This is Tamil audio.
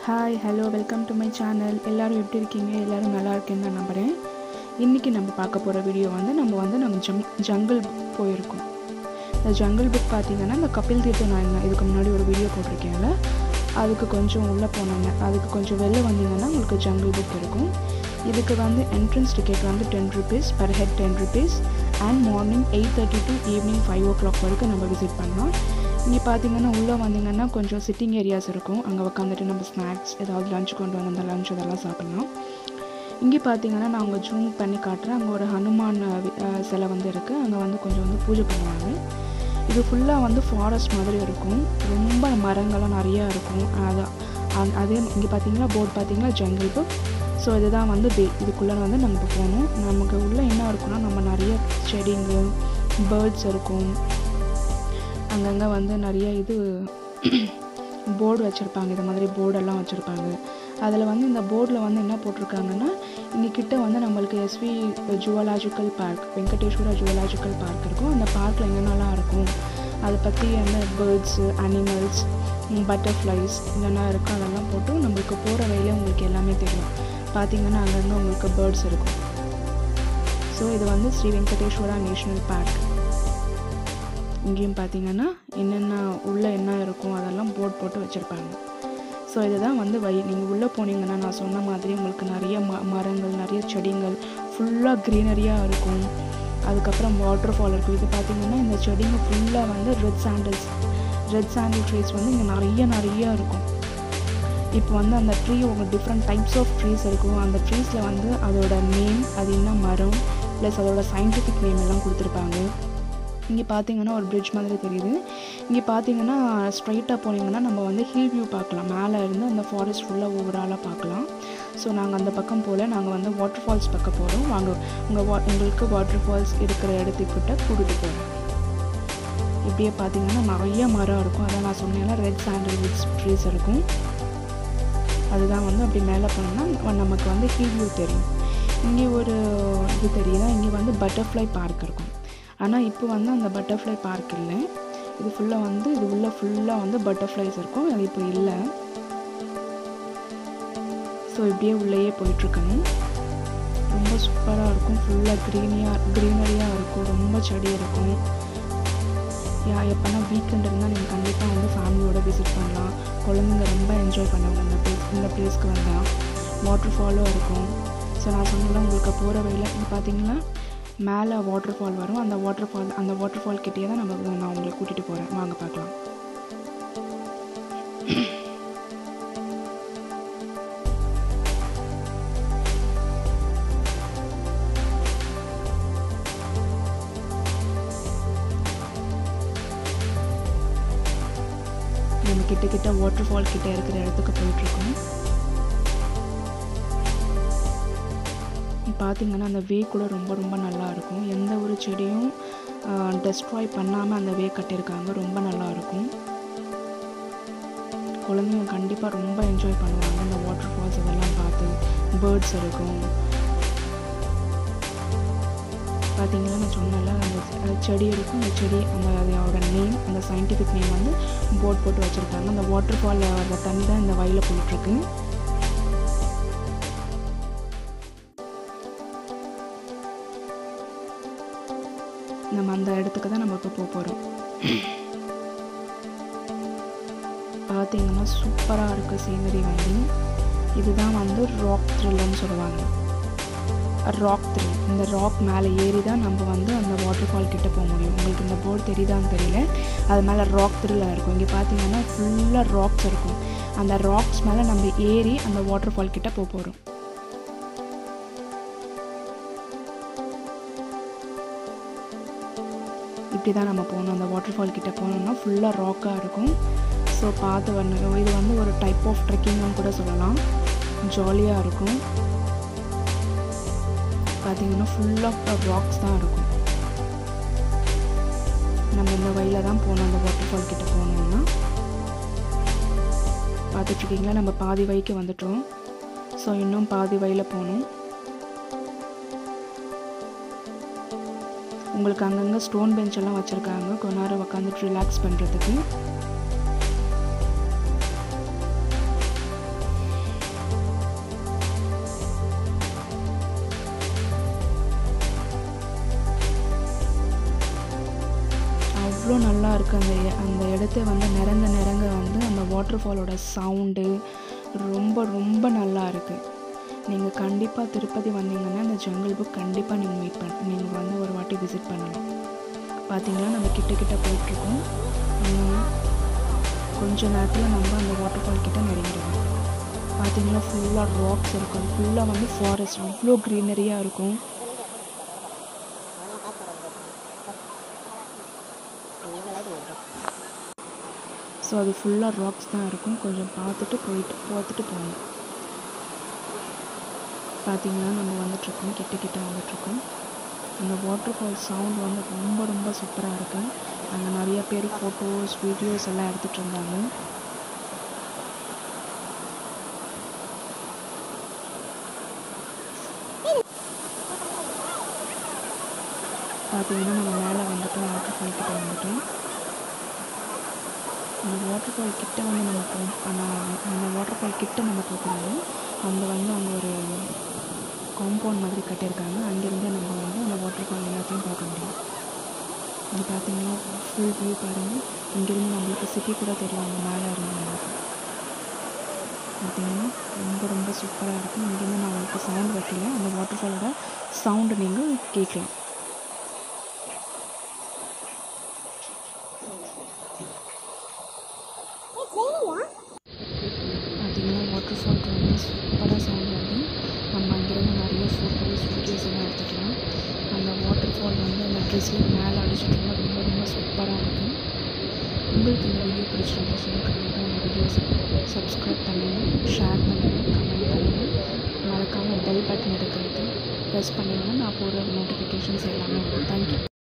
hi hello welcome to my channel எல்லோரும் எப்படி இருக்கீங்க எல்லோரும் நல்லா இருக்கேன்னு நான் நம்புகிறேன் இன்றைக்கி நம்ம பார்க்க போகிற வீடியோ வந்து நம்ம வந்து நம்ம ஜங் ஜங்கிள் புக் போயிருக்கோம் இந்த ஜங்கிள் புக் பார்த்தீங்கன்னா இந்த கபில் தீர்த்தம் நான் என்ன இதுக்கு முன்னாடி ஒரு வீடியோ போட்டிருக்கேன்ல அதுக்கு கொஞ்சம் உள்ளே போனாங்க அதுக்கு கொஞ்சம் வெளில வந்தீங்கன்னா உங்களுக்கு ஜங்கிள் புக் இருக்கும் இதுக்கு வந்து என்ட்ரன்ஸ் டிக்கெட் வந்து ten rupees per head ten rupees and morning eight thirty to evening five o'clock வரைக்கும் நம்ம விசிட் பண்ணலாம் இங்கே பார்த்தீங்கன்னா உள்ளே வந்தீங்கன்னா கொஞ்சம் சிட்டிங் ஏரியாஸ் இருக்கும் அங்கே உட்காந்துட்டு நம்ம ஸ்நாக்ஸ் ஏதாவது லஞ்ச் கொண்டு வந்து அந்த லஞ்ச் அதெல்லாம் சாப்பிட்லாம் இங்கே பார்த்தீங்கன்னா நான் உங்கள் ஜூம் பண்ணி காட்டுறேன் அங்கே ஒரு ஹனுமான் அஹ், சிலை வந்து இருக்குது அங்கே வந்து கொஞ்சம் வந்து பூஜை பண்ணுவாங்க இது ஃபுல்லாக வந்து ஃபாரஸ்ட் மாதிரி இருக்கும் ரொம்ப மரங்கள்லாம் நிறையா இருக்கும் அது அ- அதே இங்கே பார்த்தீங்களா போர்டு பார்த்தீங்களா ஜங்கிள் புக் ஸோ இதுதான் வந்து பே இதுக்குள்ளே வந்து நம்ம இப்போ போகணும் நமக்கு உள்ளே என்ன இருக்குன்னா நம்ம நிறைய செடிங்க பேர்ட்ஸ் இருக்கும் அங்கங்கே வந்து நிறைய இது போர்டு வச்சுருப்பாங்க இது மாதிரி போர்டெல்லாம் வச்சுருப்பாங்க அதில் வந்து இந்த போர்டில் வந்து என்ன போட்டிருக்காங்கன்னா இங்கே கிட்ட வந்து நம்மளுக்கு SV zoological park Venkateswara zoological park இருக்கும் அந்த பார்க்கில் என்னென்னலாம் இருக்கும் அதை பற்றி அந்த பேர்ட்ஸு அனிமல்ஸ் பட்டர்ஃப்ளைஸ் இதெல்லாம் இருக்கும் அதெல்லாம் போட்டு நம்மளுக்கு போகிற வழியிலே உங்களுக்கு எல்லாமே தெரியும் பார்த்தீங்கன்னா அங்கங்கே உங்களுக்கு பேர்ட்ஸ் இருக்கும் ஸோ இது வந்து ஸ்ரீ வெங்கடேஸ்வரா நேஷ்னல் பார்க் இங்கேயும் பார்த்தீங்கன்னா என்னென்ன உள்ளே என்ன இருக்கும் அதெல்லாம் போர்ட் போட்டு வச்சுருப்பாங்க ஸோ இதுதான் வந்து வழி நீங்கள் உள்ளே போனீங்கன்னா நான் சொன்ன மாதிரி உங்களுக்கு நிறைய ம மரங்கள் நிறைய செடிகள் ஃபுல்லாக க்ரீனரியாக இருக்கும் அதுக்கப்புறம் வாட்டர் ஃபால் இருக்கும் இது பார்த்தீங்கன்னா இந்த செடிங்க ஃபுல்லாக வந்து red sandals red sandal trees வந்து இங்கே நிறைய நிறைய இருக்கும் இப்போ வந்து அந்த ட்ரீ உங்களுக்கு டிஃப்ரெண்ட் டைப்ஸ் ஆஃப் ட்ரீஸ் இருக்கும் அந்த ட்ரீஸில் வந்து அதோட நேம் அது என்ன மரம் ப்ளஸ் அதோட சயின்டிஃபிக் நேம் எல்லாம் கொடுத்துருப்பாங்க இங்கே பார்த்தீங்கன்னா ஒரு பிரிட்ஜ் மாதிரி தெரியுது இங்கே பார்த்தீங்கன்னா ஸ்ட்ரைட்டாக போனீங்கன்னா நம்ம வந்து ஹில் வியூ பார்க்கலாம் மேலே இருந்து அந்த ஃபாரஸ்ட் ஃபுல்லாக ஓவராலாக பார்க்கலாம் ஸோ நாங்கள் அந்த பக்கம் போல் நாங்கள் வந்து வாட்டர் ஃபால்ஸ் பக்கம் போகிறோம் வாங்க உங்கள் வா உங்களுக்கு வாட்டர் ஃபால்ஸ் இருக்கிற இடத்துக்கிட்ட கூட்டிகிட்டு போகிறோம் இப்படியே பார்த்தீங்கன்னா நிறைய மரம் இருக்கும் அதான் நான் சொன்னேன்ல ரெட் சாண்டல் விட்ஸ் ட்ரீஸ் இருக்கும் அதுதான் வந்து அப்படி மேலே போனோம்னா நமக்கு வந்து ஹில் வியூ தெரியும் இங்கே ஒரு இது தெரியுதா இங்கே வந்து பட்டர்ஃப்ளை பார்க் இருக்கும் ஆனால் இப்போ வந்து அந்த பட்டர்ஃப்ளை பார்க் இல்லை இது ஃபுல்லாக வந்து இது உள்ள ஃபுல்லாக வந்து பட்டர்ஃப்ளைஸ் இருக்கும் அது இப்போ இல்லை ஸோ இப்படியே உள்ளேயே போயிட்டுருக்கணும் ரொம்ப சூப்பராக இருக்கும் ஃபுல்லாக க்ரீனியாக க்ரீனரியாக இருக்கும் ரொம்ப செடி இருக்கும் யா எப்போனா வீக்கெண்ட் இருந்தால் நீங்கள் கண்டிப்பாக வந்து ஃபேமிலியோட விசிட் பண்ணலாம் குழந்தைங்க ரொம்ப என்ஜாய் பண்ணுவாங்க இந்த பிளேஸ் இந்த பிளேஸ்க்கு வந்தால் வாட்டர் ஃபாலும் இருக்கும் ஸோ நான் சொன்னல உங்களுக்கு போகிற வழியில் இது பார்த்தீங்கன்னா மேலே வாட்டர் ஃபால் வரும் அந்த வாட்டர் ஃபால் அந்த வாட்டர் ஃபால் கிட்டே தான் நம்ம நான் உங்களை கூட்டிகிட்டு போகிறேன் வாங்க பார்க்கலாம் நம்ம கிட்ட கிட்ட வாட்டர் ஃபால் கிட்ட இருக்கிற இடத்துக்கு போயிட்டுருக்கோம் பார்த்தீங்கன்னா அந்த வே கூட ரொம்ப ரொம்ப நல்லா இருக்கும் எந்த ஒரு செடியும் டெஸ்ட்ராய் பண்ணாமல் அந்த வே கட்டியிருக்காங்க ரொம்ப நல்லா இருக்கும் குழந்தைங்க கண்டிப்பாக ரொம்ப என்ஜாய் பண்ணுவாங்க இந்த வாட்டர் ஃபால்ஸ் அதெல்லாம் பார்த்து பேர்ட்ஸ் இருக்கும் பார்த்தீங்கன்னா நான் சொன்னல அந்த செ- செடி இருக்கும் அந்த செடி அந்த அதோட நேம் அந்த சயின்டிஃபிக் நேம் வந்து போர்ட் போட்டு வச்சுருக்காங்க அந்த வாட்டர் ஃபாலில் வர தண்ணி தான் இந்த வயலில் போயிட்டுருக்கு நம்ம அந்த இடத்துக்கு தான் நம்ம இப்போ போக போகிறோம் பார்த்தீங்கன்னா சூப்பராக இருக்குது சீனரி வந்து இதுதான் வந்து ராக் த்ரில்லுன்னு சொல்லுவாங்க ராக் த்ரில் இந்த ராக் மேலே ஏறி தான் நம்ம வந்து அந்த வாட்டர் ஃபால் கிட்ட போக முடியும் உங்களுக்கு இந்த போர்டு தெரியுதான்னு தெரியல அது மேலே ராக் த்ரில்லாக இருக்கும் இங்கே பார்த்தீங்கன்னா ஃபுல்லாக ராக்ஸ் இருக்கும் அந்த ராக்ஸ் மேலே நம்ம ஏறி அந்த வாட்டர் ஃபால் கிட்ட போக போகிறோம் இப்படி தான் நம்ம போகணும் அந்த வாட்டர் ஃபால் கிட்ட போனோம்னா ஃபுல்லாக ராக்காக இருக்கும் ஸோ பார்த்து வரணும் இது வந்து ஒரு டைப் ஆஃப் ட்ரெக்கிங்னு கூட சொல்லலாம் ஜாலியாக இருக்கும் பார்த்தீங்கன்னா ஃபுல் ஆஃப் ராக்ஸ் தான் இருக்கும் நம்ம இந்த வழியில் தான் போகணும் அந்த வாட்டர் ஃபால் கிட்ட போகணும்னா பார்த்துட்ருக்கீங்களா நம்ம பாதி வழிக்கு வந்துட்டோம் ஸோ இன்னும் பாதி வழியில் போகணும் உங்களுக்கு அங்கங்கே ஸ்டோன் பெஞ்ச் எல்லாம் வச்சுருக்காங்க கொஞ்ச நேரம் உட்காந்துட்டு ரிலாக்ஸ் பண்ணுறதுக்கு இருக்க அந்த எ- அந்த இடத்த வந்து நிறங்க நிறங்க வந்து அந்த வாட்டர் ஃபாலோட சவுண்டு ரொம்ப ரொம்ப நல்லா இருக்குது நீங்கள் கண்டிப்பாக திருப்பதி வந்தீங்கன்னா இந்த ஜங்கிள் புக் கண்டிப்பாக நீங்கள் மீட் பண்ண நீங்கள் வந்து ஒரு வாட்டி விசிட் பண்ணலாம் பார்த்தீங்களா நம்ம கிட்ட கிட்ட போயிட்டுருக்கோம் இன்னும் கொஞ்ச நேரத்தில் நம்ம அந்த வாட்டர் ஃபால் கிட்ட நெருங்கிடுவோம் பார்த்தீங்கன்னா ஃபுல்லாக ராக்ஸ் இருக்கும் ஃபுல்லாக வந்து ஃபாரஸ்ட் அவ்வளோ க்ரீனரியாக இருக்கும் ஸோ அது ஃபுல்லாக ராக்ஸ் தான் இருக்கும் கொஞ்சம் பார்த்துட்டு போயிட்டு பார்த்துட்டு போகணும் பார்த்தீங்கன்னா நம்ம வந்துட்டுருக்கோம் கிட்ட கிட்ட வந்துட்டுருக்கோம் அந்த வாட்டர் ஃபால் சவுண்ட் வந்து ரொம்ப ரொம்ப சூப்பராக இருக்கு அங்கே நிறைய பேர் ஃபோட்டோஸ் வீடியோஸ் எல்லாம் எடுத்துகிட்டு இருந்தாங்க பார்த்தீங்கன்னா நம்ம மேலே வந்துட்டோம் வாட்டர் ஃபால் கிட்ட வந்துட்டோம் அந்த வாட்டர் ஃபால் கிட்ட வந்து நம்ம போ ஆனால் அந்த வாட்டர் ஃபால் கிட்ட நம்ம போகக்கூடாது அங்கே வந்து அங்கே ஒரு காம்பவுண்ட் மாதிரி கட்டியிருக்காங்க அங்கேருந்து நம்ம வந்து அந்த வாட்டர் ஃபால் எல்லாத்தையும் பார்க்க முடியும் இது பார்த்தீங்கன்னா ஃபுல் வியூ பாருங்கள் இங்கேருந்து நம்மளுக்கு சிட்டி கூட தெரியும் அங்கே மேலே இருந்து நம்மளுக்கு பார்த்தீங்கன்னா ரொம்ப ரொம்ப சூப்பராக இருக்கும் இங்கேருந்து நான் உங்களுக்கு சவுண்ட் வைக்கல அந்த வாட்டர் ஃபாலோட சவுண்டு நீங்கள் கேட்கலாம் பார்த்தீங்கன்னா வாட்டர் ஃபால் ரொம்ப சூப்பராக சவுண்ட் வருது நம்ம அங்கேருந்து நிறைய ஃபோட்டோஸ் வீடியோஸ் எல்லாம் எடுத்துக்கலாம் அந்த வாட்டர் ஃபால் வந்து அந்த ட்ரெஸ்ஸில் மேலே அடிச்சுட்டு இருந்தா ரொம்ப ரொம்ப சூப்பராக இருக்குது உங்களுக்கு இந்த வீடியோ பிடிச்சிருந்துச்சுன்னா கண்டிப்பாக இந்த வீடியோஸ் சப்ஸ்கிரைப் பண்ணுங்கள் ஷேர் பண்ணுங்கள் கமெண்ட் பண்ணுங்கள் மறக்காமல் பெல் பட்டன் இருக்கிறது ப்ரெஸ் பண்ணிங்கன்னா நான் போடுற நோட்டிஃபிகேஷன்ஸ் எல்லாமே வரும் தேங்க்யூ